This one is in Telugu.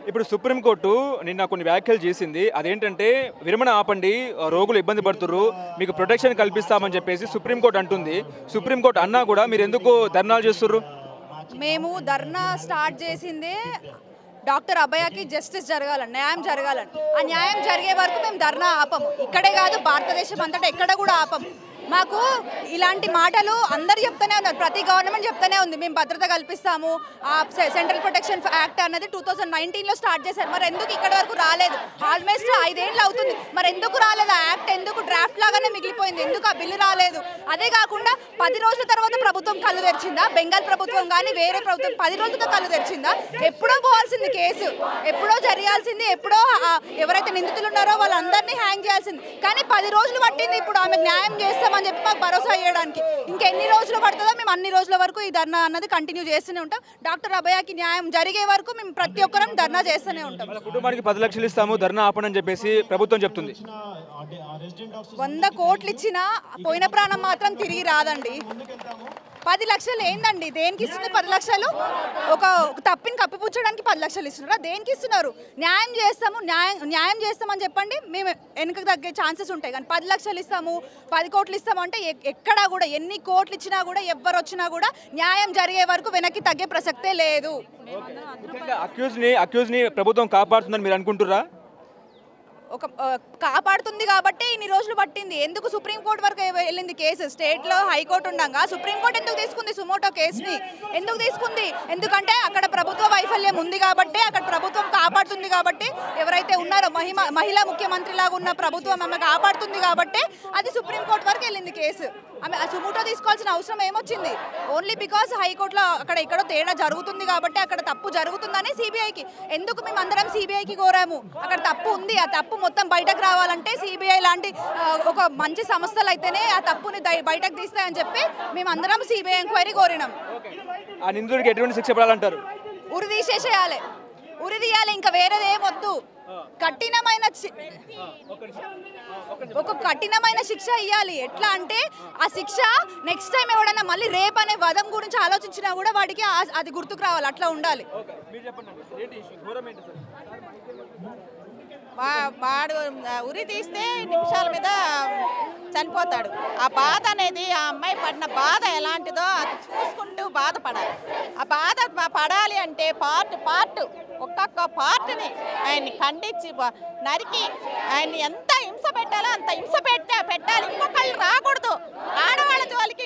ఇప్పుడు సుప్రీంకోర్టు నిన్న కొన్ని వ్యాఖ్యలు చేసింది అదేంటంటే విరమణ ఆపండి రోగులు ఇబ్బంది పడుతుర్రు మీకు ప్రొటెక్షన్ కల్పిస్తామని చెప్పేసి సుప్రీంకోర్టు అంటుంది సుప్రీంకోర్టు అన్నా కూడా మీరు ఎందుకు ధర్నాలు చేస్తుర్రు మేము ధర్నా స్టార్ట్ చేసిందే డాక్టర్ అభయకి జస్టిస్ జరగాలని న్యాయం జరగాలని ఆ న్యాయం జరిగే వరకు మేము ధర్నా ఆపము ఇక్కడే కాదు భారతదేశం అంతటా ఎక్కడ కూడా ఆపము మాకు ఇలాంటి మాటలు అందరు చెప్తూనే ఉన్నారు ప్రతి గవర్నమెంట్ చెప్తూనే ఉంది మేము భద్రత కల్పిస్తాము ఆ సె- సెంట్రల్ ప్రొటెక్షన్ యాక్ట్ అన్నది టూ థౌజండ్ నైన్టీన్లో స్టార్ట్ చేశారు మరి ఎందుకు ఇక్కడ వరకు రాలేదు ఆల్మోస్ట్ ఐదేళ్ళు అవుతుంది మరి ఎందుకు రాలేదు ఆ యాక్ట్ ఎందుకు డ్రాఫ్ట్ లాగానే మిగిలిపోయింది ఎందుకు ఆ బిల్లు రాలేదు అదే కాకుండా పది రోజుల తర్వాత ప్రభుత్వం కళ్ళు తెరిచిందా బెంగాల్ ప్రభుత్వం కానీ వేరే ప్రభుత్వం పది రోజులతో కళ్ళు తెరిచిందా ఎప్పుడో పోవాల్సింది కేసు ఎప్పుడో జరిగాల్సింది ఎప్పుడో ఆ, ఎవరైతే నిందితులు ఉన్నారో వాళ్ళందరినీ హ్యాంగ్ చేయాల్సింది కానీ పది రోజులు పట్టింది ఇప్పుడు ఆమెకు న్యాయం చేస్తామని చెప్పి మాకు భరోసా ఇవ్వడానికి ఇంకెన్ని రోజులు పడుతుందో మేము అన్ని రోజుల వరకు ఈ ధర్నా అన్నది కంటిన్యూ చేస్తూనే ఉంటాం డాక్టర్ అభయకి న్యాయం జరిగే వరకు మేము ప్రతి ఒక్కరం ధర్నా చేస్తూనే ఉంటాం వాళ్ళ కుటుంబానికి పది లక్షలు ఇస్తాము ధర్నా ఆపండి అని చెప్పేసి ప్రభుత్వం చెప్తుంది వంద కోట్లు ఇచ్చినా పోయిన ప్రాణం మాత్రం తిరిగి రాదండి పది లక్షలు ఏందండి దేనికి ఇస్తుంది పది లక్షలు ఒక ఒక తప్పిని కప్పిపుచ్చడానికి పది లక్షలు ఇస్తున్నారా దేనికి ఇస్తున్నారు న్యాయం చేస్తాము న్యాయం న్యాయం చేస్తామని చెప్పండి మేము వెనుకకు తగ్గే ఛాన్సెస్ ఉంటాయి కానీ పది లక్షలు ఇస్తాము పది కోట్లు ఇస్తాము అంటే ఎక్- ఎక్కడా కూడా ఎన్ని కోట్లు ఇచ్చినా కూడా ఎవ్వరు వచ్చినా కూడా న్యాయం జరిగే వరకు వెనక్కి తగ్గే ప్రసక్తే లేదు ముఖ్యంగా అక్యూజ్ని అక్యూజ్ని ప్రభుత్వం కాపాడుతుందని మీరు అనుకుంటురా ఒక ఆ, కాపాడుతుంది కాబట్టి ఇన్ని రోజులు పట్టింది ఎందుకు సుప్రీంకోర్టు వరకు ఎ- వెళ్ళింది కేసు స్టేట్లో హైకోర్టు ఉండగా సుప్రీంకోర్టు ఎందుకు తీసుకుంది సుమోటో కేసుని ఎందుకు తీసుకుంది ఎందుకంటే అక్కడ ప్రభుత్వ వైఫల్యం ఉంది కాబట్టి అక్కడ ప్రభుత్వం కాపాడుతుంది కాబట్టి ఎవరైతే ఉన్నారో మహిమ మహిళా ముఖ్యమంత్రి లాగా ఉన్న ప్రభుత్వం ఆమె కాపాడుతుంది కాబట్టి అది సుప్రీంకోర్టు వరకు వెళ్ళింది కేసు ఆమె ఆ సుమోటో తీసుకోవాల్సిన అవసరం ఏమొచ్చింది ఓన్లీ బికాస్ హైకోర్టులో అక్కడ ఎక్కడో తేడా జరుగుతుంది కాబట్టి అక్కడ తప్పు జరుగుతుందని సిబిఐకి ఎందుకు మేము అందరం సిబిఐకి కోరాము అక్కడ తప్పు ఉంది ఆ తప్పు మొత్తం బయటకు రావాలంటే సిబిఐ లాంటి ఆ, ఒక మంచి సంస్థలు అయితేనే ఆ తప్పుని దై- బయటకు తీస్తాయని చెప్పి మేము అందరం సిబిఐ ఎంక్వైరీ కోరినాం ఆ నిందితుడికి ఎటువంటి శిక్ష పడాలంటారు ఉరి తీసేసేయాలి ఉరి తీయాలి ఇంకా వేరేది ఏం వద్దు కఠినమైన శి- ఒక కఠినమైన శిక్ష ఇవ్వాలి ఎట్లా అంటే ఆ శిక్ష నెక్స్ట్ టైం ఎవడైనా మళ్ళీ రేప్ అనే వదం గురించి ఆలోచించినా కూడా వాడికి ఆ- అది గుర్తుకు రావాలి అట్లా ఉండాలి మీరు చెప్పండి ఏంటి ఇష్యూ ఘోరం ఏంటి అసలు వా- వాడు ఆ, ఉరి తీస్తే నిమిషాల మీద చనిపోతాడు ఆ బాధ అనేది ఆ అమ్మాయి పడిన బాధ ఎలాంటిదో అది చూసుకుంటూ బాధపడాలి ఆ బాధ ప- పడాలి అంటే పార్ట్ పార్ట్ ఒక్కొక్క పార్ట్ని ఆయన్ని ఖండించి బ- నరికి ఆయన్ని ఎంత హింస పెట్టాలో అంత హింస పెట్టే పెట్టాలి ఇంకొకళ్ళు రాకూడదు ఆడవాళ్ళ జోలికి